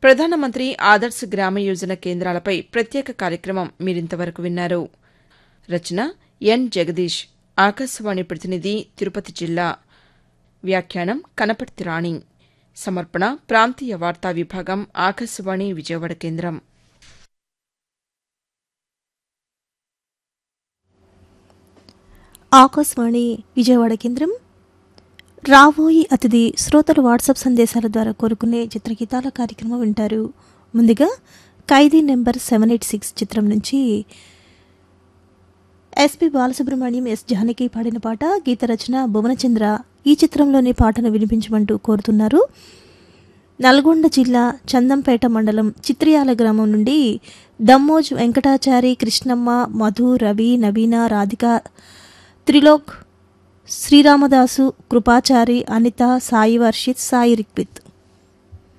ప్రధానమంత్రి ఆదర్శ్ గ్రామ యోజన కేంద్రాలపై ప్రత్యేక కార్యక్రమం మీరింతవరకు విన్నారు రచన ఎన్ జగదీష్ ఆకాశవాణి ప్రతినిధి తిరుపతి జిల్లా వ్యాఖ్యానం కనపర్తి రాణి సమర్పణ ప్రాంతీయ వార్తా విభాగం ఆకాశవాణి విజయవాడ కేంద్రం ఆకాశవాణి విజయవాడ కేంద్రం రాబోయి అతిథి శ్రోతలు వాట్సాప్ సందేశాల ద్వారా కోరుకునే చిత్రగీతాల కార్యక్రమం వింటారు ముందుగా Khaidi number seven eight six చిత్రం నుంచి ఎస్పి బాలసుబ్రహ్మణ్యం ఎస్ జానకి పాడిన పాట గీత రచన భువనచంద్ర ఈ చిత్రంలోని పాటను వినిపించమంటూ కోరుతున్నారు నల్గొండ జిల్లా చందంపేట మండలం చిత్రియాల గ్రామం నుండి దమ్మోజ్ వెంకటాచారి కృష్ణమ్మ మధు రవి నవీన రాధిక త్రిలోక్ శ్రీరామదాసు కృపాచారి అనిత సాయి వర్షిత్ సాయి రిక్విత్